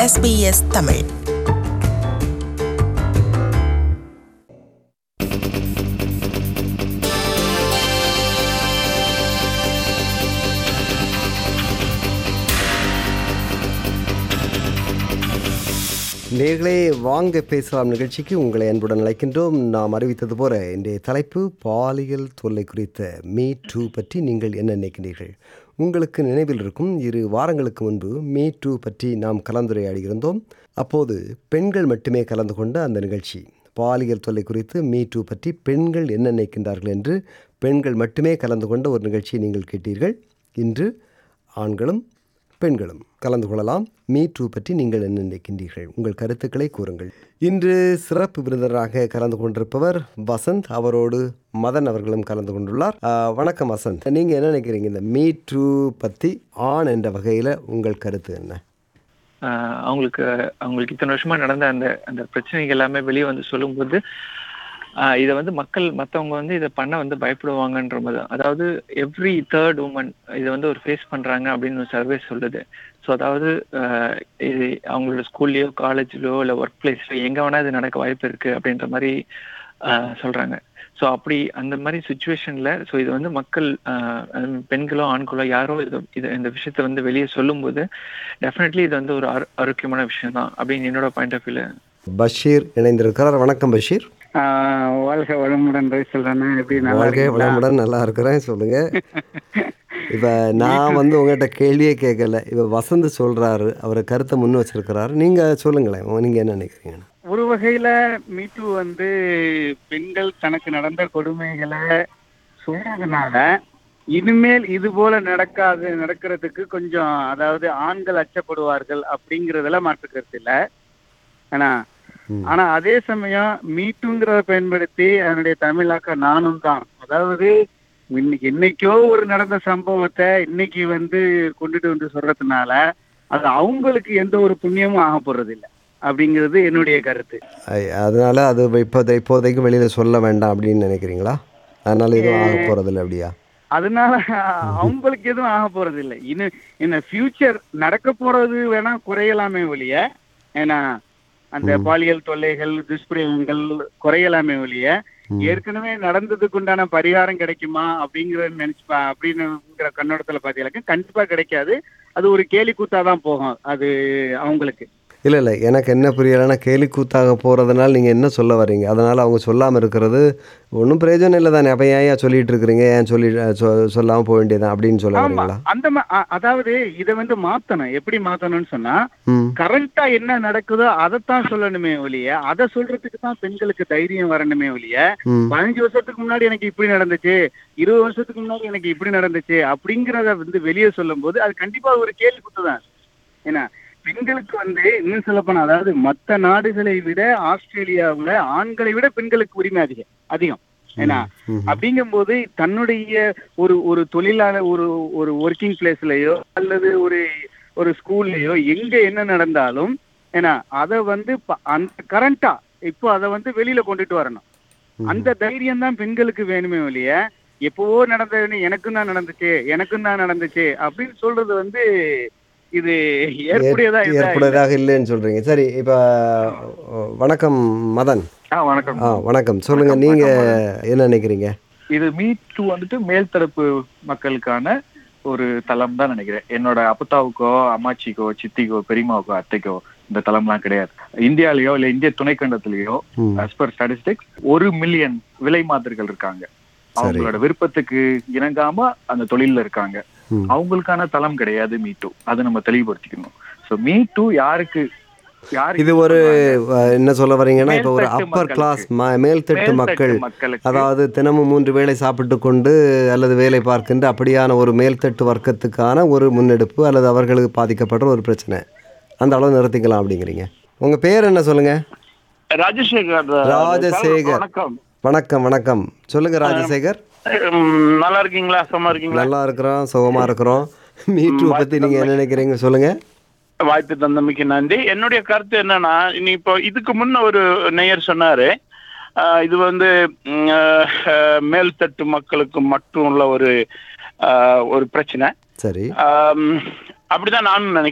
SBS Tamil நேர்களே வாங்க பேசலாம் நிகழ்ச்சிக்கு உங்களை அன்புடன் அழைக்கின்றோம் நாம் அறிவித்தது போல இன்றைய தலைப்பு பாலியல் தொல்லை குறித்த மீ டூ பற்றி நீங்கள் என்ன நினைக்கிறீர்கள் உங்களுக்கு நினைவில் இருக்கும் இரு வாரங்களுக்கு முன்பு மீ டூ பற்றி நாம் கலந்துரையாடியிருந்தோம் அப்போது பெண்கள் மட்டுமே கலந்து கொண்ட அந்த நிகழ்ச்சி பாலியல் தொல்லை குறித்து மீ டூ பற்றி பெண்கள் என்ன நினைக்கின்றார்கள் என்று பெண்கள் மட்டுமே கலந்து கொண்ட ஒரு நிகழ்ச்சியை நீங்கள் கேட்டீர்கள் இன்று ஆண்களும் பெண்களும் கலந்து கொள்ளலாம் மீ டூ பற்றி நீங்கள் என்ன நினைக்கின்றீர்கள் உங்கள் கருத்துக்களை கூறுங்கள் இன்று சிறப்பு விருந்தராக கலந்து கொண்டிருப்பவர் வசந்த் அவரோடு மதன் அவர்களும் கலந்து கொண்டுள்ளார் ஆஹ், வணக்கம் வசந்த் நீங்கள் என்ன நினைக்கிறீங்க இந்த மீ டூ பற்றி ஆண் என்ற வகையில் உங்கள் கருத்து என்ன ஆஹ் அவங்களுக்கு அவங்களுக்கு இத்தனை வருஷமா நடந்த அந்த அந்த பிரச்சனைகள் எல்லாமே வெளியே வந்து சொல்லும்போது ஆஹ் இதை வந்து மக்கள் மற்றவங்க வந்து இதை பண்ண வந்து பயப்படுவாங்கன்ற மாதிரி அதாவது எவ்ரி தேர்ட் உமன் இதை வந்து ஒரு ஃபேஸ் பண்றாங்க அப்படின்னு ஒரு சர்வே சொல்லுது ஸோ அதாவது ஆஹ் இது அவங்களோட ஸ்கூல்லையோ காலேஜ்லயோ இல்லை ஒர்க் பிளேஸ்லயோ எங்க வேணா இது நடக்க வாய்ப்பு இருக்கு அப்படின்ற மாதிரி ஆஹ் சொல்றாங்க ஸோ அப்படி அந்த மாதிரி சுச்சுவேஷன்ல ஸோ இது வந்து மக்கள் ஆஹ் ஹம் பெண்களோ ஆண்களோ யாரோ இது இது இந்த விஷயத்த வந்து வெளியே சொல்லும்போது டெஃபினெட்லி இது வந்து ஒரு ஆரோ- ஆரோக்கியமான விஷயம் தான் அப்படின்னு என்னோட பாயிண்ட் ஆஃப் வியூல பஷீர் இணைந்திருக்கிறார் வணக்கம் பஷீர் ஆஹ் வாழ்க வளமுடன் சொல்றேன் எப்படி நல்லா வாழ்க்கை இருக்கீங்களா? வளமுடன் நல்லா இருக்கிறேன் சொல்லுங்க இப்போ நான் வந்து உங்கள்கிட்ட கேள்வியே கேட்கல இப்போ வசந்த் சொல்றாரு அவர் கருத்தை முன் வச்சிருக்கிறாரு நீங்கள் சொல்லுங்களேன் நீங்கள் என்ன நினைக்கிறீங்க ஒரு வகையில மீட்டு வந்து பெண்கள் தனக்கு நடந்த கொடுமைகளை சொல்றதுனால இனிமேல் இது போல நடக்காது நடக்கிறதுக்கு கொஞ்சம் அதாவது ஆண்கள் அச்சப்படுவார்கள் அப்படிங்கறதுல மாற்று கருத்து இல்ல ஆனா ம். ஆனா அதே சமயம் மீட்டுங்கிறத பயன்படுத்தி அதனுடைய தமிழாக்க நானும் தான் அதாவது இன்னைக்கு என்னைக்கோ ஒரு நடந்த சம்பவத்தை இன்னைக்கு வந்து கொண்டுட்டு வந்து சொல்றதுனால அது அவங்களுக்கு எந்த ஒரு புண்ணியமும் ஆக போறது இல்ல அப்படிங்கிறது என்னுடைய கருத்து ஐ- அதனால அது இப்போதை இப்போதைக்கு வெளியில் சொல்ல வேண்டாம் அப்படின்னு நினைக்கிறீங்களா அதனால எதுவும் ஆக போகிறதில்ல அப்படியா அதனால அவங்களுக்கு எதுவும் ஆக போறது இல்லை இன்னும் இந்த ஃபியூச்சர் நடக்க போறது வேணா குறையலாமே ஒழிய ஏன்னா அந்த பாலியல் தொல்லைகள் துஷ்பிரயோகங்கள் குறையலாமே ஒழிய ஏற்கனவே நடந்ததுக்கு உண்டான பரிகாரம் கிடைக்குமா அப்படிங்கறத நினைச்சு பா- அப்படின்னுங்கிற கண்ணோட்டத்துல பாத்தீங்கன்னாக்க கண்டிப்பா கிடைக்காது அது ஒரு கேலி கூத்தாதான் போகும் அது அவங்களுக்கு இல்லை இல்லை எனக்கு என்ன புரியலைன்னா கேலி கூத்தாக போகிறதுனால நீங்கள் என்ன சொல்ல வர்றீங்க அதனால் அவங்க சொல்லாமல் இருக்கிறது ஒன்றும் பிரயோஜனம் இல்லை தானே அப்போ ஏன் ஏன் சொல்லிட்டு இருக்கிறீங்க ஏன் சொல்லி சொ- சொல்லாமல் போக வேண்டியதான் அப்படின்னு சொல்ல ஆமா வரீங்களா அந்த மா- அ- அதாவது இதை வந்து மாத்தணும் எப்படி மாத்தணும்னு சொன்னா ம் கரண்டா என்ன நடக்குதோ அதைத்தான் சொல்லணுமே ஒழிய அதை சொல்றதுக்கு தான் பெண்களுக்கு தைரியம் வரணுமே ஒழிய ம் பதினஞ்சு வருஷத்துக்கு முன்னாடி எனக்கு இப்படி நடந்துச்சு இருபது வருஷத்துக்கு முன்னாடி எனக்கு இப்படி நடந்துச்சு அப்படிங்கறத வந்து வெளியே சொல்லும் போது அது கண்டிப்பா ஒரு கேள்வி குத்துதான் ஏன்னா பெண்களுக்கு வந்து இன்னும் சொல்ல போனா அதாவது மத்த நாடுகளை விட ஆஸ்திரேலியாவுல ஆண்களை விட பெண்களுக்கு உரிமை அதிகம் அதிகம் ஏன்னா ம் அப்படிங்கும்போது தன்னுடைய ஒரு ஒரு தொழிலாளர் ஒரு ஒரு ஒர்க்கிங் பிளேஸ்லயோ அல்லது ஒரு ஒரு ஸ்கூல்லயோ எங்க என்ன நடந்தாலும் ஏன்னா அதை வந்து ப- அந்த கரண்டா இப்போ அதை வந்து வெளியில கொண்டுட்டு வரணும் அந்த தைரியம் தான் பெண்களுக்கு வேணுமே ஒழிய எப்பவோ நடந்ததுன்னு எனக்கும் தான் நடந்துச்சு எனக்கும் தான் நடந்துச்சு அப்படின்னு சொல்றது வந்து இது ஏற்புடையதா இதா இல்ல. ஏற்புடையதாக இல்லைன்னு சொல்கிறீங்க சரி இப்போ வணக்கம் மதன் ஆ வணக்கம் ஆ வணக்கம் சொல்லுங்கள் நீங்கள் என்ன நினைக்கிறீங்க இது மீட் டூ வந்துட்டு மேல் தரப்பு மக்களுக்கான ஒரு தளம் தான் நினைக்கிறேன் என்னோட அப்பத்தாவுக்கோ அம்மாச்சிக்கோ சித்திக்கோ பெரியம்மாவுக்கோ அத்தைக்கோ இந்த தளம்லாம் கிடையாது இந்தியாலயோ இல்ல இந்திய துணைக்கண்டத்திலேயோ ம் as per ஸ்டாட்டிஸ்டிக்ஸ் ஒரு மில்லியன் விலை மாதர்கள் இருக்காங்க அவங்களோட விருப்பத்துக்கு இணங்காம அந்த தொழில்ல இருக்காங்க ம். அவங்களுக்கான தளம் கிடையாது மீ டூ அது நம்ம தெளிவுபடுத்திக்கணும் சோ மீ டூ யாருக்கு யாருக்கு இது ஒரு அஹ், என்ன சொல்ல வரீங்கன்னா இப்போ ஒரு மேல்தட்டு அப்பர் மக்களுக்கு. கிளாஸ் மேல்தட்டு மேல்தட்டு மக்கள் மக்களுக்கு அதாவது தினமும் மூன்று வேளை சாப்பிட்டு கொண்டு அல்லது வேலை பார்க்கின்ற அப்படியான ஒரு மேல்தட்டு வர்க்கத்துக்கான ஒரு முன்னெடுப்பு அல்லது அவர்களுக்கு பாதிக்கப்படுற ஒரு பிரச்சனை அந்த அளவு நிறுத்திக்கலாம் அப்படிங்கிறீங்க உங்கள் பேர் என்ன சொல்லுங்கள் ராஜசேகர் ராஜசேகர். வணக்கம் வணக்கம் வணக்கம் சொல்லுங்கள் ராஜசேகர் உம், நல்லா இருக்கீங்களா சும்மா இருக்கீங்களா நல்லா இருக்கிறோம் சுகமாக இருக்கிறோம் மீட்டு பற்றி நீங்கள் என்ன நினைக்கிறீங்க சொல்லுங்கள் வாய்ப்பு தந்தமைக்கு நன்றி என்னுடைய கருத்து என்னன்னா இனி இப்போ இதுக்கு முன்ன ஒரு நேயர் சொன்னாரு ஆஹ், இது வந்து உம், ஆஹ், மேல்தட்டு மக்களுக்கு மட்டும் உள்ள ஒரு ஆஹ், ஒரு பிரச்சனை சரி ஆம், அப்படிதான் நானும் நினைக்கிறேன்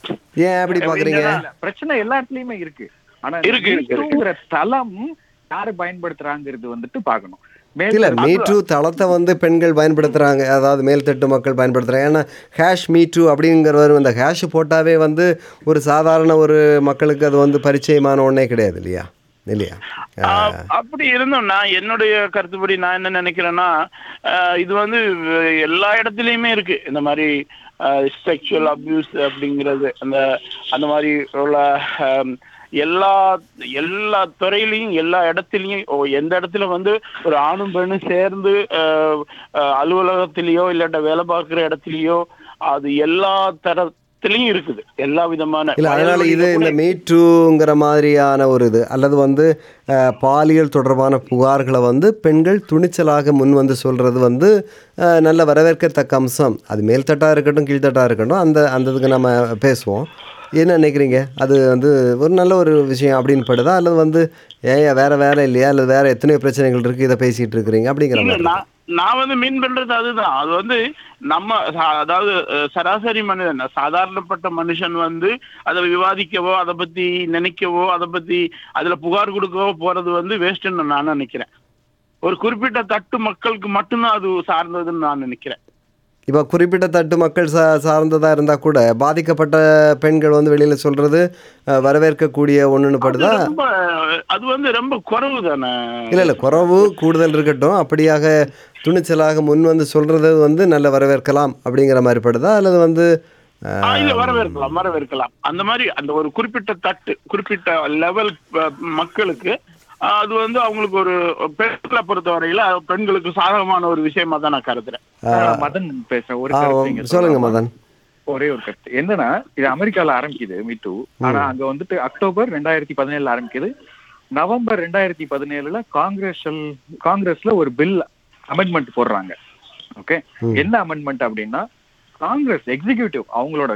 ஏன் எப்படி பாக்குறீங்க இல்ல, பிரச்சனை எல்லா இடத்துலயுமே இருக்கு ஆனா இருக்கு, இருக்கு, இருக்கு. மீட்டுங்கிற தளம் யாரு பயன்படுத்துறாங்கிறது வந்துட்டு பாக்கணும் இல்ல மேல் மீ டூ தளத்தை வந்து பெண்கள் பயன்படுத்துறாங்க அதாவது மேல்தட்டு மக்கள் பயன்படுத்துறாங்க ஏன்னா ஹேஷ் மீ டூ அப்படிங்கிறவர் அந்த ஹேஷ் போட்டாவே வந்து ஒரு சாதாரண ஒரு மக்களுக்கு அது வந்து பரிச்சயமான ஒன்றே கிடையாது இல்லையா இல்லையா ஆஹ் அப்படி இருந்தோம் நான் என்னுடைய கருத்துப்படி நான் என்ன நினைக்கிறேன்னா ஆஹ் இது வந்து எல்லா இடத்துலயுமே இருக்கு இந்த மாதிரி செக்ஷுவல் அபியூஸ் அப்படிங்கிறது அந்த அந்த மாதிரி உள்ள ஆம், எல்லா எல்லா துறையிலையும் எல்லா இடத்துலயும் ஓ, எந்த இடத்துல வந்து ஒரு ஆணும் பெண்ணும் சேர்ந்து ஆஹ், ஆஹ், அலுவலகத்திலேயோ இல்லாட்ட வேலை பார்க்குற இடத்துலயோ அது எல்லா தரத்திலையும் இருக்குது எல்லா விதமான இல்லை அதனால இது வயல்வெளியில இந்த கூட மீ டூங்கிற மாதிரியான ஒரு இது அல்லது வந்து அஹ், பாலியல் தொடர்பான புகார்களை வந்து பெண்கள் துணிச்சலாக முன் வந்து சொல்றது வந்து அஹ், நல்ல வரவேற்கத்தக்க அம்சம் அது மேல்தட்டாக இருக்கட்டும் கீழ்த்தட்டாக இருக்கட்டும் அந்த அந்த இதுக்கு நம்ம பேசுவோம் என்ன நினைக்கிறீங்க அது வந்து ஒரு நல்ல ஒரு விஷயம் அப்படின்னு படுதா அல்லது வந்து ஏன் வேற வேலை இல்லையா அல்லது வேற எத்தனையோ பிரச்சனைகள் இருக்கு இதை பேசிட்டு இருக்கிறீங்க அப்படிங்கிற இல்ல, மாதிரி நான் நான் வந்து மீன் பண்றது அதுதான் அது வந்து நம்ம சா- அதாவது அஹ், சராசரி மனிதன் சாதாரணப்பட்ட மனுஷன் வந்து அதை விவாதிக்கவோ அதை பத்தி நினைக்கவோ அதை பத்தி அதுல புகார் கொடுக்கவோ போறது வந்து வேஸ்ட்னு நான் நினைக்கிறேன் ஒரு குறிப்பிட்ட தட்டு மக்களுக்கு மட்டும்தான் அது சார்ந்ததுன்னு நான் நினைக்கிறேன் இப்போ குறிப்பிட்ட தட்டு மக்கள் சா சார்ந்ததாக இருந்தால் கூட பாதிக்கப்பட்ட பெண்கள் வந்து வெளியில் சொல்கிறது வரவேற்கக்கூடிய ஒன்றுன்னு அது படுதா ரொம்ப அது வந்து ரொம்ப குறைவு தானே இல்லை இல்லை குறவு கூடுதல் இருக்கட்டும் அப்படியாக துணிச்சலாக முன் வந்து சொல்கிறது வந்து நல்ல வரவேற்கலாம் அப்படிங்கிற மாதிரி படுதா அல்லது வந்து ஆ, இல்ல வரவேற்கலாம் வரவேற்கலாம் அந்த மாதிரி அந்த ஒரு குறிப்பிட்ட தட்டு குறிப்பிட்ட லெவல் மக்களுக்கு ஆ, அது வந்து அவங்களுக்கு ஒரு பெண்களை பொறுத்த வரையில அது பெண்களுக்கு சாதகமான ஒரு விஷயமா தான் நான் கருதுறேன் நான் மதன் பேசுறேன் ஒரு ஆ, கருத்து இங்க சொல்லுங்க சொல்லலாமா? மதன் ஒரே ஒரு கருத்து என்னன்னா இது அமெரிக்கால ஆரம்பிக்குது மீட்டு ஆனா அங்க வந்துட்டு அக்டோபர் ரெண்டாயிரத்தி பதினேழுல ஆரம்பிக்குது நவம்பர் ரெண்டாயிரத்தி பதினேழுல காங்கிரஸ் காங்கிரஸ்ல ஒரு பில் அமெண்ட்மெண்ட் போடுறாங்க ஓகே ம். என்ன அமெண்ட்மெண்ட் அப்படின்னா காங்கிரஸ் எக்ஸிகியூட்டிவ் அவங்களோட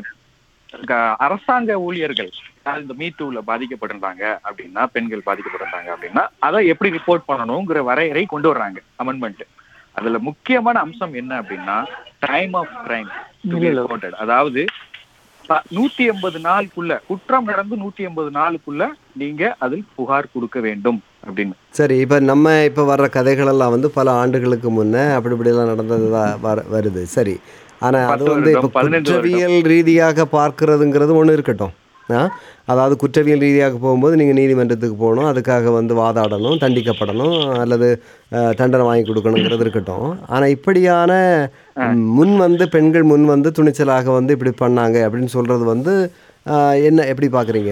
க- அரசாங்க ஊழியர்கள் யார் இந்த மீ டூல பாதிக்கப்பட்டிருந்தாங்க அப்படின்னா பெண்கள் பாதிக்கப்பட்டிருந்தாங்க அப்படின்னா அதை எப்படி ரிப்போர்ட் பண்ணணுங்கிற வரையறை கொண்டு வர்றாங்க அமெண்ட்மெண்ட் அதுல முக்கியமான அம்சம் என்ன அப்படின்னா டைம் ஆஃப் கிரைம் ரிப்போர்ட்டட் அதாவது ப- நூத்தி எண்பது நாளுக்குள்ள குற்றம் நடந்து நூத்தி எண்பது நாளுக்குள்ள நீங்க அதில் புகார் கொடுக்க வேண்டும் அப்படின்னு சரி இப்போ நம்ம இப்போ வர்ற கதைகளெல்லாம் வந்து பல ஆண்டுகளுக்கு முன்னே அப்படி இப்படியெல்லாம் நடந்தது தான் வர வருது சரி ஆனால் அது பத்து வந்து இப்போ வருடம், பதினைந்து வருடம். குற்றவியல் ரீதியாக பார்க்கறதுங்கிறது ஒன்று இருக்கட்டும் ஆ அதாவது குற்றவியல் ரீதியாக போகும்போது நீங்கள் நீதிமன்றத்துக்கு போகணும் அதுக்காக வந்து வாதாடணும் தண்டிக்கப்படணும் அல்லது அஹ், தண்டனை வாங்கி கொடுக்கணுங்கிறது இருக்கட்டும் ஆனால் இப்படியான ம், முன் வந்து பெண்கள் முன் வந்து துணிச்சலாக வந்து இப்படி பண்ணாங்க அப்படின்னு சொல்கிறது வந்து அஹ், என்ன எப்படி பார்க்குறீங்க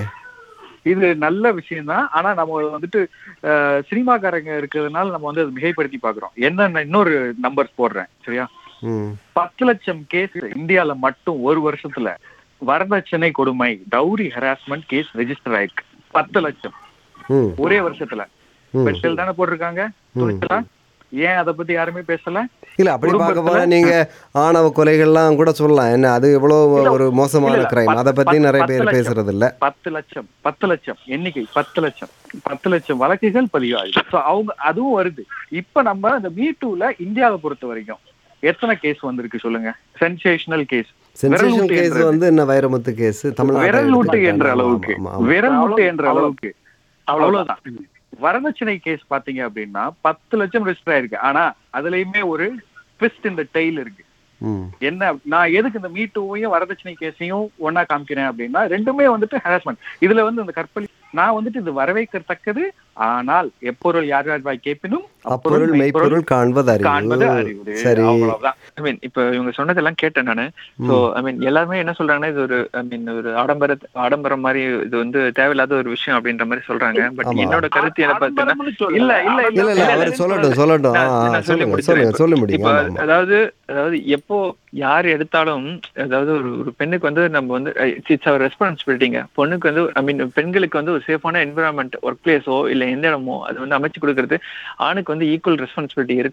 இது நல்ல விஷயம் தான் ஆனா நம்ம வந்துட்டு அஹ், சினிமாக்காரங்க இருக்கிறதுனால நம்ம வந்து அதை மிகைப்படுத்தி பாக்குறோம் என்ன இன்னொரு நம்பர் போடுறேன் சரியா ம் பத்து லட்சம் கேஸ் இந்தியால மட்டும் ஒரு வருஷத்துல வரதட்சணை கொடுமை டவுரி ஹராஸ்மெண்ட் கேஸ் ரெஜிஸ்டர் ஆயிருக்கு பத்து லட்சம் ம் ஒரே வருஷத்துல ம் பெண்கள் தானே போட்டிருக்காங்க துணிச்சலா ஏன் அதை பத்தி யாருமே பேசல இல்ல அப்படி பார்க்க குடும்பத்துல- போனா நீங்க ஆணவ கொலைகள்லாம் கூட சொல்லலாம் என்ன அது எவ்வளவு ஒரு மோசமான இல்ல, கிரைம் பத்து- அதை பத்தி பத்து- நிறைய பத்து பேர் லட்சம். பேசுறது இல்ல பத்து லட்சம் பத்து லட்சம் எண்ணிக்கை பத்து லட்சம் பத்து லட்சம் வழக்குகள் பதிவாகுது So, அவங்க அதுவும் வருது இப்ப நம்ம இந்த மீ டூல இந்தியாவை பொறுத்த வரைக்கும் எத்தனை கேஸ் வந்திருக்கு சொல்லுங்க sensational case sensation viral case ஊட்டு வந்து என்ன வைரமுத்து கேஸ் விரல் ஊட்டு தமிழ்நாடு என்ற அளவுக்கு விரல் ஊட்டு என்ற அவ்வளவு- அளவுக்கு அவ்வளவுதான் வரதட்சணை கேஸ் பாத்தீங்க அப்படின்னா பத்து லட்சம் ரெஜிஸ்டர் ஆயிருக்கு ஆனா அதுலயுமே ஒரு ட்விஸ்ட் இந்த டெய்ல் இருக்கு ம் என்ன நான் எதுக்கு இந்த மீ டூவையும் வரதட்சணை கேஸையும் ஒண்ணா காமிக்கிறேன் அப்படின்னா ரெண்டுமே வந்துட்டு ஹராஸ்மெண்ட் இதுல வந்து இந்த கற்பழி நான் வந்துட்டு இது வரவேற்கத்தக்கது ஆனால் எப்பொருள் யார் யார் வாய் கேட்பினும் அப்பொருள் மெய்ப்பொருள் காண்பது காண்பது அறிவு அறிவு சரி அவ்வளவுதான் ஐ மீன் இப்போ இவங்க சொன்னதெல்லாம் கேட்டேன் நானு ஸோ ஐ மீன் எல்லாருமே என்ன சொல்றாங்கன்னா இது ஒரு ஐ மீன் ஒரு ஆடம்பர ஆடம்பரம் மாதிரி இது வந்து தேவையில்லாத ஒரு விஷயம் அப்படின்ற மாதிரி சொல்றாங்க பட் ஆமா. என்னோட கருத்து என்ன பார்த்தீங்கன்னா ஆடம்பரம்னு சொல்லல. இல்ல, இல்ல, இல்ல இல்ல இல்ல, அவர் சொல்லட்டும் சொல்லட்டும் ஆ, நான் ஆ, நான் சொல்லி சொல்லுங்க முடிக்கிறேன் சொல்லுங்க இப்ப. சொல்ல முடியும் இப்ப ஆமா, ஆமா. அதாவது அதாவது எப்போ யார் எடுத்தாலும் அதாவது ஒரு ஒரு பெண்ணுக்கு வந்து நம்ம வந்து இட்ஸ் அவர் ரெஸ்பான்சிபிலிட்டிங்க பொண்ணுக்கு வந்து ஐ மீன் பெண்களுக்கு வந்து ஒரு சேஃபான என்விரான்மெண்ட் ஒர்க் பிளேஸோ இல்ல எந்த இடமோ அது வந்து அமைச்சு கொடுக்கறது ஆணுக்கு வந்து ஈக்குவல் ரெஸ்பான்சிபிலிட்டி இருக்கு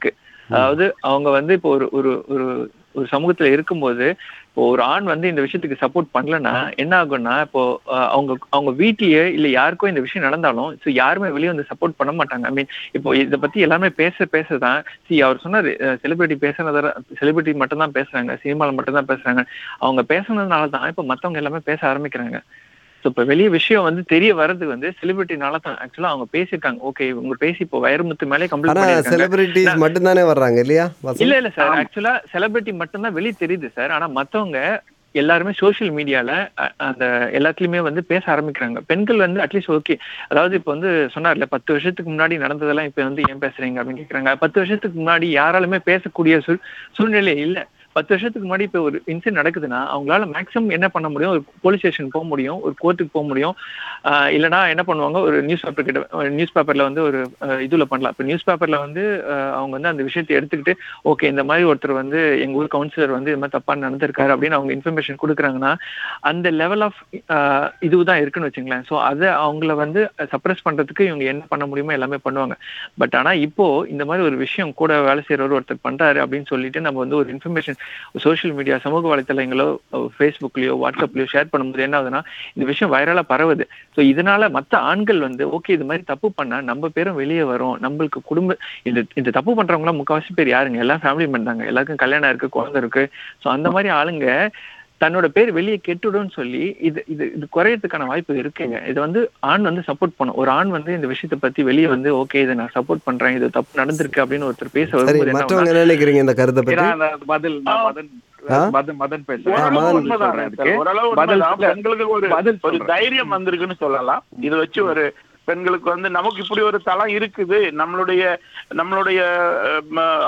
அதாவது அவங்க வந்து இப்போ ஒரு ஒரு ஒரு ஒரு சமூகத்துல இருக்கும்போது இப்போ ஒரு ஆண் வந்து இந்த விஷயத்துக்கு சப்போர்ட் பண்ணலன்னா என்ன ஆகும்னா இப்போ அஹ், அவங்க அவங்க வீட்லயே இல்ல யாருக்கோ இந்த விஷயம் நடந்தாலும் ஸோ யாருமே வெளியே வந்து சப்போர்ட் பண்ண மாட்டாங்க ஐ மீன் இப்போ இதை பத்தி எல்லாமே பேச பேசதான் சி அவர் சொன்னாரு செலிபிரிட்டி பேசுனத செலிபிரிட்டி மட்டும் தான் பேசுறாங்க சினிமாவில் மட்டும் தான் பேசுறாங்க அவங்க பேசுனதுனால தான் இப்போ மத்தவங்க எல்லாமே பேச ஆரம்பிக்கிறாங்க ஸோ இப்போ வெளிய விஷயம் வந்து தெரிய வர்றது வந்து செலிபிரிட்டினால தான் ஆக்சுவலா அவங்க பேசியிருக்காங்க ஓகே இவங்க பேசி இப்போ வைரமுத்து மேலே கம்ப்ளீட் ஆனா பண்ணிருக்காங்க செலிபிரிட்டிஸ் மட்டும்தானே வர்றாங்க இல்லையா வசந்த்? இல்ல இல்ல சார் ஆக்சுவலா செலிபிரிட்டி மட்டும்தான் வெளிய தெரியுது சார் ஆனா மத்தவங்க எல்லாருமே சோஷியல் மீடியால அந்த எல்லாத்துலயுமே வந்து பேச ஆரம்பிக்கிறாங்க பெண்கள் வந்து அட்லீஸ்ட் ஓகே அதாவது இப்ப வந்து சொன்னார்ல பத்து வருஷத்துக்கு முன்னாடி நடந்ததெல்லாம் இப்ப வந்து ஏன் பேசுறீங்க அப்படின்னு கேக்குறாங்க பத்து வருஷத்துக்கு முன்னாடி யாராலுமே பேசக்கூடிய சூழ் சூழ்நிலை இல்ல பத்து வருஷத்துக்கு முன்னாடி இப்ப ஒரு இன்சிடென்ட் நடக்குதுன்னா அவங்களால மேக்ஸிமம் என்ன பண்ண முடியும் ஒரு போலீஸ் ஸ்டேஷன் போக முடியும் ஒரு கோர்ட்டுக்கு போக முடியும் ஆஹ் இல்லைன்னா என்ன பண்ணுவாங்க ஒரு நியூஸ் பேப்பர் கிட்ட நியூஸ் பேப்பர்ல வந்து ஒரு அஹ், இதுல பண்ணலாம் இப்ப நியூஸ் பேப்பர்ல வந்து அஹ், அவங்க வந்து அந்த விஷயத்தை எடுத்துக்கிட்டு ஓகே இந்த மாதிரி ஒருத்தர் வந்து எங்க ஊர் கவுன்சிலர் வந்து இது மாதிரி தப்பா நடந்திருக்காரு அப்படின்னு அவங்க இன்ஃபர்மேஷன் கொடுக்குறாங்கன்னா அந்த லெவல் ஆஃப் இதுதான் இருக்குன்னு வச்சுங்களேன் ஸோ அதை அவங்கள வந்து சப்ரஸ் பண்றதுக்கு இவங்க என்ன பண்ண முடியுமோ எல்லாமே பண்ணுவாங்க பட் ஆனா இப்போ இந்த மாதிரி ஒரு விஷயம் கூட வேலை செய்யறவர் ஒருத்தர் பண்றாரு அப்படின்னு சொல்லிட்டு நம்ம வந்து ஒரு இன்ஃபர்மேஷன் சோஷியல் மீடியா சமூக வலைத்தளங்களோ ஃபேஸ்புக்லயோ வாட்ஸ்அப்லயோ ஷேர் பண்ணும்போது என்ன ஆகுதுன்னா இந்த விஷயம் வைரலா பரவுது ஸோ இதனால மத்த ஆண்கள் வந்து ஓகே இது மாதிரி தப்பு பண்ணா நம்ம பேரும் வெளியே வரும் நம்மளுக்கு குடும்ப இந்த இந்த தப்பு பண்றவங்களாம் முக்கால்வாசி பேர் யாருங்க எல்லாம் ஃபேமிலி மென் தாங்க எல்லாருக்கும் கல்யாணம் இருக்கு குழந்தை இருக்கு ஸோ அந்த மாதிரி ஆளுங்க தன்னோட பேர் வெளியே கெட்டுடும்னு சொல்லி இது இது இது குறையறதுக்கான வாய்ப்பு இருக்குங்க இது வந்து ஆண் வந்து சப்போர்ட் பண்ணும் ஒரு ஆண் வந்து இந்த விஷயத்தை பத்தி வெளியே வந்து ஓகே இதை நான் சப்போர்ட் பண்றேன் இது தப்பு நடந்திருக்கு அப்படின்னு ஒருத்தர் பேச சரி வரும்போது என்ன மற்றவங்க என்ன நினைக்கிறீங்க இந்த கருத்தை பற்றி ஏன்னா அந்த பதில் நான் மதன் ஆ? மதன் மதன் ஆ, பேசுறேன் மதன் ஓரளவு உண்மைதான் சொல்றேன் சார். இதுக்கு. ஓரளவு பதில் உண்மைதான். சொல்ல- பெண்களுக்கு ஒரு பதில் ஒரு சொல்றேன். தைரியம் வந்திருக்குன்னு சொல்லலாம் இதை வச்சு ஒரு பெண்களுக்கு வந்து நமக்கு இப்படி ஒரு தளம் இருக்குது நம்மளுடைய நம்மளுடைய அஹ்,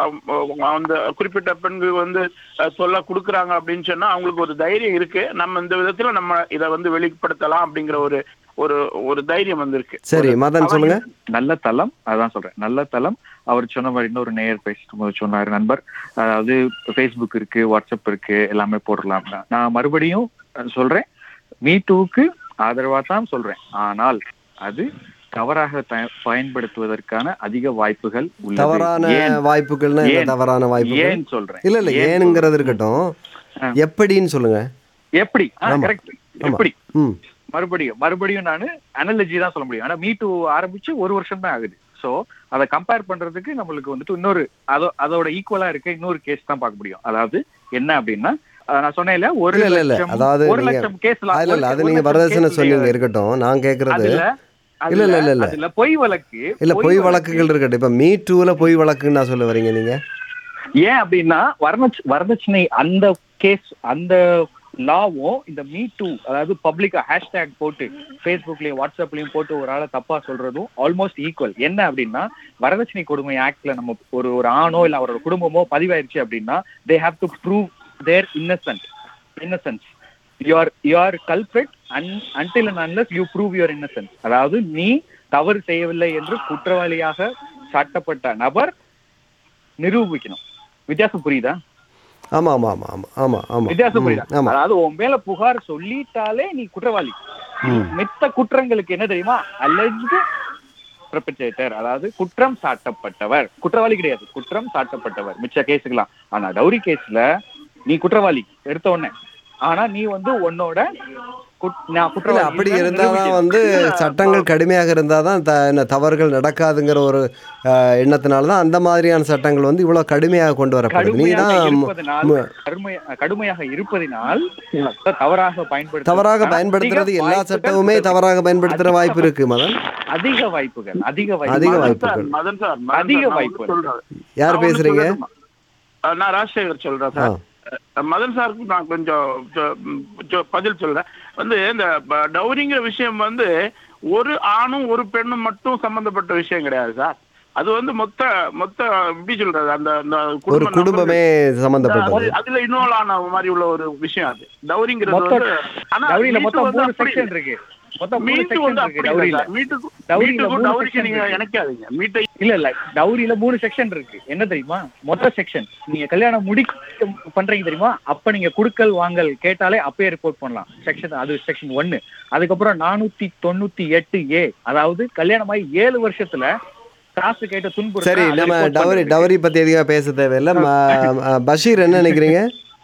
ம, அந்த குறிப்பிட்ட பெண்கள் வந்து அஹ், சொல்ல கொடுக்குறாங்க அப்படின்னு சொன்னா அவங்களுக்கு ஒரு தைரியம் இருக்கு நம்ம இந்த விதத்துல நம்ம இதை வந்து வெளிப்படுத்தலாம் அப்படிங்கிற ஒரு ஒரு ஒரு தைரியம் வந்திருக்கு சரி மதன் சொல்லுங்க நல்ல தளம் அதான் சொல்றேன் நல்ல தளம் அவர் சொன்ன மாதிரி இன்னொரு நேயர் பேசும்போது சொன்னாரு நண்பர் அதாவது ஃபேஸ்புக் இருக்கு வாட்ஸ்அப் இருக்கு எல்லாமே போடலாம் நான் மறுபடியும் சொல்றேன் மீ டூக்கு ஆதரவா தான் சொல்றேன் ஆனால் அது தவறாக த- பயன்படுத்துவதற்கான அதிக வாய்ப்புகள் உள்ளது. தவறான ஏன் வாய்ப்புகள்னா என்ன ஏன்? தவறான வாய்ப்புகள் ஏன் சொல்றேன் இல்ல இல்ல ஏன் ஏனுங்கிறது இருக்கட்டும் ஆ. எப்படின்னு சொல்லுங்க எப்படி ஆமா. கரெக்ட் ஆமா. எப்படி ம் மறுபடியும் மறுபடியும் நான் அனாலஜி தான் சொல்ல முடியும் ஆனா மீ டூ ஆரம்பிச்சு ஒரு வருஷம் தான் ஆகுது சோ அதை கம்பேர் பண்றதுக்கு நம்மளுக்கு வந்துட்டு இன்னொரு அதோ அதோட ஈக்குவலா இருக்க இன்னொரு கேஸ் தான் பார்க்க முடியும் அதாவது என்ன அப்படின்னா அஹ் நான் சொன்னேன்ல ஒரு இல்ல, இல்ல, இல்ல. லட்சம் அதாவது ஒரு நீங்க- லட்சம் கேஸ்ல இல்ல இல்ல அது நீங்க வரதட்சணை சொன்னீங்க இருக்கட்டும் நான் கேக்குறது அதுல இல்ல, இல்ல, இல்ல, இல்ல. அதுல பொய் வழக்கு இல்ல பொய் வழக்கு. வழக்குகள் இருக்கட்டும் இப்ப மீ டூல பொய் வழக்குன்னு நான் சொல்ல வரீங்க நீங்க ஏன் அப்படின்னா வரதட்ச வரதட்சணை அந்த கேஸ் அந்த லாவும் இந்த மீ டூ அதாவது பப்ளிக்கா ஹேஷ்டேக் போட்டு ஃபேஸ்புக்லயும் வாட்ஸ்அப்லயும் போட்டு ஒரு ஆளை தப்பா சொல்றதும் ஆல்மோஸ்ட் ஈக்குவல் என்ன அப்படின்னா வரதட்சணை கொடுமை ஆக்ட்ல நம்ம ஒரு ஒரு ஆணோ இல்ல அவரோட குடும்பமோ பதிவாயிருச்சு அப்படின்னா they have to prove their innocent innocence your your culprit un until and unless you prove your innocence அதாவது நீ தவறு செய்யவில்லை என்று குற்றவாளியாக சாட்டப்பட்ட நபர் நிரூபிக்கணும் வித்தியாசம் புரியுதா ஆமா ஆமா ஆமா ஆமா ஆமா ஆமா வித்தியாசம் ம், புரியுதா ஆமா அதாவது உன் மேல புகார் சொல்லிட்டாலே நீ குற்றவாளி ம். மித்த குற்றங்களுக்கு என்ன தெரியுமா அலெஜ்டு பெர்பெட்ரேட்டர் அதாவது குற்றம் சாட்டப்பட்டவர் குற்றவாளி கிடையாது குற்றம் சாட்டப்பட்டவர் மிச்ச கேஸுக்கலாம் ஆனா டவுரி கேஸ்ல நீ குற்றவாளி எடுத்த உடனே ஆனா நீ வந்து உன்னோட குட்- நான் இல்ல குற்றவாளி அப்படி இல்லைன்னு இருந்தாதான் நிரூபிக்கணும். வந்து சட்டங்கள் கடுமையாக இருந்தால் தான் த என்ன தவறுகள் நடக்காதுங்கிற ஒரு அஹ், எண்ணத்தினால தான் அந்த மாதிரியான சட்டங்கள் வந்து இவ்வளோ கடுமையாக கொண்டு வரப்படுது நீ கடுமையாக தான் இருப்பதனால் மு- கடுமை- கடுமையாக இருப்பதினால் தவறாக பயன்படுத்த தவறாக பயன்படுத்துறது எல்லா சட்டமுமே தவறாக பயன்படுத்துகிற வாய்ப்பு இருக்கு மதன் அதிக வாய்ப்புகள் அதிக அதிக வாய்ப்புகள் வாய்ப்பு. சார், மதன் சார் மதன் அதிக சார், நான் வாய்ப்பு. ஒண்ணு சொல்றேன். யார் நான் ஒண்ணு பேசுறீங்க சொல்லட்டுமா? அஹ் நான் ராஜசேகர் சொல்றேன் ஆ சார் அஹ் மதன் சாருக்கு நான் கொஞ்சம் சொ- ம், சொ- பதில் சொல்றேன் வந்து இந்த ப- டவுரிங்கிற விஷயம் வந்து ஒரு ஆணும் ஒரு பெண்ணும் மட்டும் சம்பந்தப்பட்ட விஷயம் கிடையாது சார் அது வந்து மொத்த மொத்த எப்படி சொல்றது அந்த அந்த ஒரு குடும்ப குடும்பமே சம்பந்தப்பட்டது நபர்கள், அதுல இன்வால்வ் ஆன மாதிரி உள்ள ஒரு விஷயம் அது டவுரிங்கிறது மொத்தம் வந்து ஆனா டவுரியில மீட்டு மொத்தம் வந்து மூணு அப்படி செக்ஷன் இருக்கு மொத்தம் மூணு மீட்டு செக்ஷன் வந்து இருக்கு அப்படி டவுரியில இல்லை மீட்டுக்கு டவுரியில மீட்டுக்கும் மூணு டவுரிக்கு section நீங்க இருக்கு. இணைக்காதீங்க மீட்டை இல்ல இல்ல டவுரியில மூணு செக்ஷன் இருக்கு என்ன தெரியுமா மொத்த செக்ஷன் நீங்க கல்யாணம் முடிக்க பண்றீங்க தெரியுமா அப்ப நீங்க குடுக்கல் வாங்கல் கேட்டாலே அப்பயே ரிப்போர்ட் பண்ணலாம் செக்ஷன் அது செக்ஷன் ஒன்னு அதுக்கப்புறம் நானூத்தி தொண்ணூத்தி எட்டு ஏ அதாவது கல்யாணமாயி ஏழு வருஷத்துல காசு கேட்டு துன்புறுத்தினா சரி அதை நம்ம report டவரி பண்றதுக்கு. டவரி பத்தி அதிகமாக பேச தேவையில்லை ம- ம- பஷீர் என்ன நினைக்கிறீங்க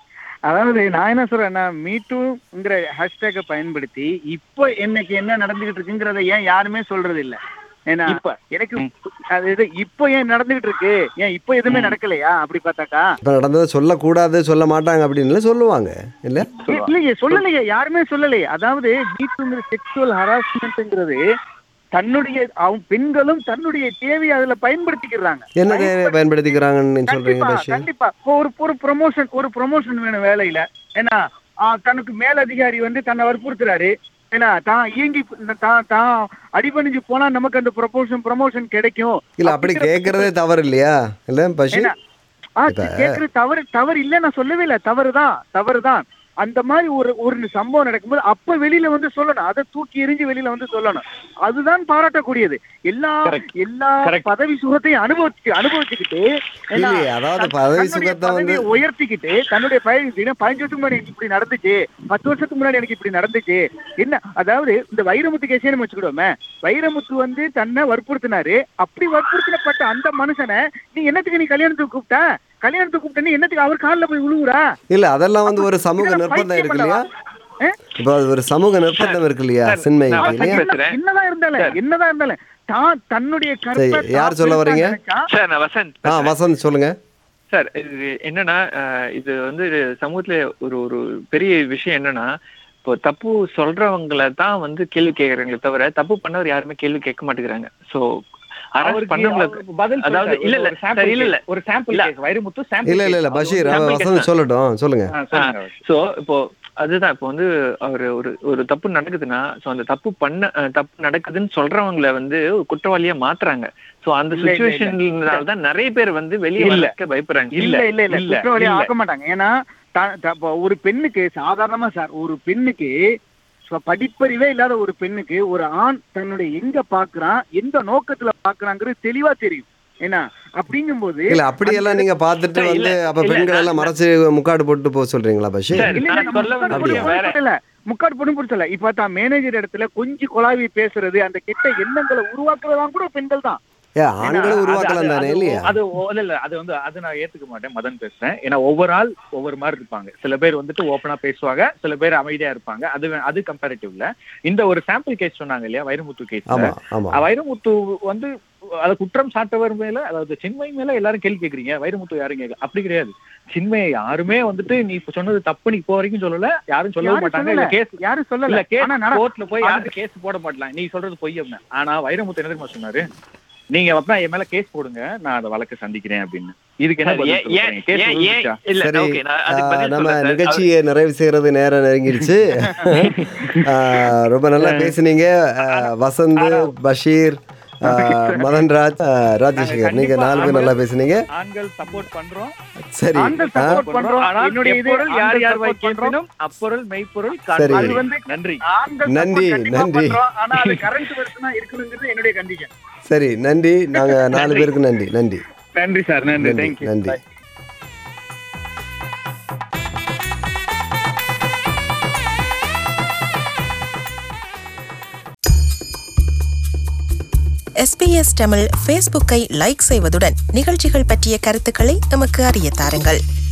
அதாவது நான் என்ன சொல்றேன்னா மீட்டுங்கிற ஹேஷ்டேக்கை பயன்படுத்தி இப்போ இன்னைக்கு என்ன நடந்துகிட்டு இருக்குங்கிறத ஏன் யாருமே சொல்றது இல்ல ஏன்னா இப்ப எனக்கு அது இது இப்போ ஏன் நடந்துகிட்டு இருக்கு ஏன் இப்போ எதுவுமே நடக்கலையா அப்படி பார்த்தாக்கா இப்போ நடந்ததை சொல்லக்கூடாது சொல்ல மாட்டாங்க அப்படின்னு சொல்லுவாங்க இல்லை இல்லையே சொல்லலையே யாருமே சொல்லலையே அதாவது மீட்டுங்கிற செக்ஷுவல் ஹராஸ்மெண்ட்ங்கிறது தன்னுடைய அவங்க பெண்களும் தன்னுடைய தேவையை அதுல பயன்படுத்திக்கிறாங்க என்ன தேவையை பயன்படுத்திக்கிறாங்கன்னு சொல்றீங்க கண்டிப்பா பஷீர் கண்டிப்பா இப்போ ஒரு ஒரு ப்ரொமோஷன் ஒரு ப்ரொமோஷன் வேணும் வேலையில ஏன்னா ஆ, தனக்கு மேலதிகாரி வந்து தன்னை வற்புறுத்துறாரு ஏன்னா தான் இயங்கி தான் தான் அடிபணிஞ்சு போனா நமக்கு அந்த ப்ரொமோஷன் ப்ரொமோஷன் கிடைக்கும் இல்ல அப்படி கேட்கறதே தவறு இல்லையா இல்ல பஷீர் ஏன்னா, ஆ, கேக்குறது தவறு தவறு இல்ல நான் சொல்லவே இல்லை தவறுதான் தவறுதான் அந்த மாதிரி ஒரு ஒரு சம்பவம் நடக்கும்போது அப்ப வெளியில வந்து சொல்லணும் அதை தூக்கி எறிஞ்சு வெளியில வந்து சொல்லணும் அதுதான் பாராட்டக்கூடியது எல்லா Correct. எல்லா Correct. பதவி சுகத்தையும் அனுபவிச்சு அனுபவிச்சுக்கிட்டு ஏன்னா, இல்லையே அதாவது தன்- பதவி தன்னுடைய சுகத்தை வந்து பதவியை உயர்த்திக்கிட்டு தன்னுடைய பதவி தினம் பதினஞ்சு வருஷத்துக்கு முன்னாடி எனக்கு இப்படி நடந்துச்சு பத்து வருஷத்துக்கு முன்னாடி எனக்கு இப்படி நடந்துச்சு என்ன அதாவது இந்த வைரமுத்து கேஸே நம்ம வச்சுக்கிடுவோமே வைரமுத்து வந்து தன்னை வற்புறுத்தினாரு அப்படி வற்புறுத்தினப்பட்ட அந்த மனுஷனை நீ என்னத்துக்கு நீ கல்யாணத்துக்கு கூப்பிட்ட கல்யாணத்துக்கு கூப்பிட்ட நீ என்னத்துக்கு அவர் காலில் போய் விழுவுறா இல்ல அதெல்லாம் வந்து ஒரு சமூக இதெல்லாம் நிர்பந்தம் பைத்தியம் இருக்கு இல்லையா ஆ? இப்போ அது ஒரு சமூக நிர்பந்தம் இருக்கு இல்லையா சார், சின்மை நான் இல்லையா வசந்த் பேசுறேன். என்னதான் இருந்தாலும் என்னதான் இருந்தாலும் தான் தன்னுடைய கற்பை சரி, யார் தான் சொல்ல பெருசா வர்றீங்க? நினைச்சா, சார் நான் வசந்த் ஆ வசந்த் சொல்லுங்க சார் இது என்னன்னா அஹ், இது வந்து சமூகத்துல ஒரு ஒரு பெரிய விஷயம் என்னன்னா இப்போ தப்பு சொல்றவங்கள தான் வந்து கேள்வி கேக்குறாங்களே தவிர தப்பு பண்ணவர் யாருமே கேள்வி கேட்க மாட்டேங்கிறாங்க சோ அரஸ்ட் அவருக்கு பண்ணவங்களுக்கு அவருக்கு பதில் அதாவது சொல்லிட்டாரு. இல்ல, இல்ல, ஒரு sample சரி, இல்ல, இல்ல. case, ஒரு சாம்பிள் இல்ல. கேஸ் வைரமுத்து சாம்பிள் இல்ல இல்ல இல்ல பஷீர் அவன் sample வசந்த் case சொல்லட்டும் சொல்லுங்க சோ இப்போ அதுதான் இப்போ வந்து அவர் ஒரு ஒரு தப்பு நடக்குதுன்னா சோ அந்த தப்பு பண்ண அஹ், தப்பு நடக்குதுன்னு சொல்றவங்கள வந்து ஒரு குற்றவாளியா மாத்துறாங்க சோ அந்த இல்ல, இல்ல, இல்ல. சுச்சுவேஷன்னால தான் நிறைய பேர் வந்து வெளியே இல்ல. வரக்க பயப்படுறாங்க இல்ல இல்ல இல்ல இல்ல, குற்றவாளி இல்ல. ஆக்க மாட்டாங்க ஏன்னா த- த- இப்ப ஒரு பெண்ணுக்கு சாதாரணமா சார் ஒரு பெண்ணுக்கு இப்ப படிப்பறிவே இல்லாத ஒரு பெண்ணுக்கு ஒரு ஆண் தன்னுடைய எங்க பாக்குறான் எந்த நோக்கத்துல பாக்குறாங்கிறது தெளிவா தெரியும் ஏன்னா அப்படிங்கும்போது இல்ல அப்படியெல்லாம் நீங்க பார்த்துட்டு இல்ல, வந்து அப்ப இல்ல, பெண்கள் நான்- எல்லாம் மறைச்சு முக்காடு போட்டு போக சொல்றீங்களா பஷீர் சரி. இல்ல, இல்ல, நான் நம்ம சொல்ல முக்காடு வந்த போட்டு விஷயம் வேற. பொறுத்தல. முக்காடு போட்டு பொறுத்தல இப்ப தான் மேனேஜர் இடத்துல கொஞ்சம் குழாவி பேசுறது அந்த கெட்ட எண்ணங்களை உருவாக்குறதெல்லாம் கூட பெண்கள் தான் ஏ ஆண்களும் உருவாக்கலாம் தானே இல்லையா அது ஓ- இல்ல இல்ல அது வந்து அது நான் ஏத்துக்க மாட்டேன் மதன் பேசுறேன் ஏன்னா ஒவ்வொரு ஆள் ஒவ்வொரு மாதிரி இருப்பாங்க சில பேர் வந்துட்டு ஓப்பனா பேசுவாங்க சில பேர் அமைதியா இருப்பாங்க அது வே- அது கம்பேரிட்டிவ்ல இந்த ஒரு சாம்பிள் கேஸ் சொன்னாங்க இல்லையா வைரமுத்து கேஸ் ஆமா ஆமா வைரமுத்து வந்து அது குற்றம் சாட்டவர் மேல அதாவது சின்மை மேல எல்லாரும் கேள்வி கேக்குறீங்க வைரமுத்து யாரும் கேட்கல அப்படி கிடையாது சின்மையை யாருமே வந்துட்டு நீ இப்ப சொன்னது தப்பு நீ இப்போ வரைக்கும் சொல்லல யாரும் சொல்லவும் யாரும் மாட்டாங்க சொல்லல. இல்ல கேஸ் யாரும் இல்ல சொல்லல கேஸ் ஆனா நட- கோர்ட்ல போய் யாரும் கேஸ் போட மாட்டலாம் நீ சொல்றது பொய் அப்படின்னு ஆனா வைரமுத்து என்ன தெரியுமா சொன்னாரு நீங்க அப்பா என் மேல கேஸ் போடுங்க நான் அதை வழக்கு சந்திக்கிறேன் அப்படின்னு இதுக்கு என்ன சார், பதில் ஏன் சொல்ல ஏன் போறீங்க? கேஸ் ஏன் ஏன் விழுந்துச்சா? இல்ல சரி ஓகே நான் அதுக்கு ஆ, பதில் நம்ம சொல்றேன் சார். நிகழ்ச்சியை நிறைவு செய்யறது நேரம் நெருங்கிடுச்சு ஆ, ரொம்ப நல்லா பேசுனீங்க ஆ, வசந்த் பஷீர் ஆ, மதன்ராஜ் ஆ, ராஜசேகர் நீங்க நாலு பேர் நல்லா பேசுனீங்க ஆண்கள் சப்போர்ட் பண்றோம் சரி ஆண்கள் ஆ, support பண்றோம் ஆனால் என்னுடைய இது எப்பொருள் யார் ஆண்கள் யார் support வாய் பண்றோம். கேட்பினும் அப்பொருள் மெய்ப்பொருள் சரி. காண்பது. அது வந்து நன்றி ஆண்கள் நன்றி, support கண்டிப்பா நன்றி. பண்றோம். ஆனா அது கரண்ட் வருஷனா இருக்கணுங்கிறது என்னுடைய கண்டிஷன் சரி நன்றி நாங்க நாலு பேருக்கு நன்றி நன்றி நன்றி சார் நன்றி நன்றி தேங்க்யூ நன்றி எஸ்பிஎஸ் தமிழ் ஃபேஸ்புக்கை லைக் செய்வதுடன் நிகழ்ச்சிகள் பற்றிய கருத்துக்களை எமக்கு அறிய தாருங்கள்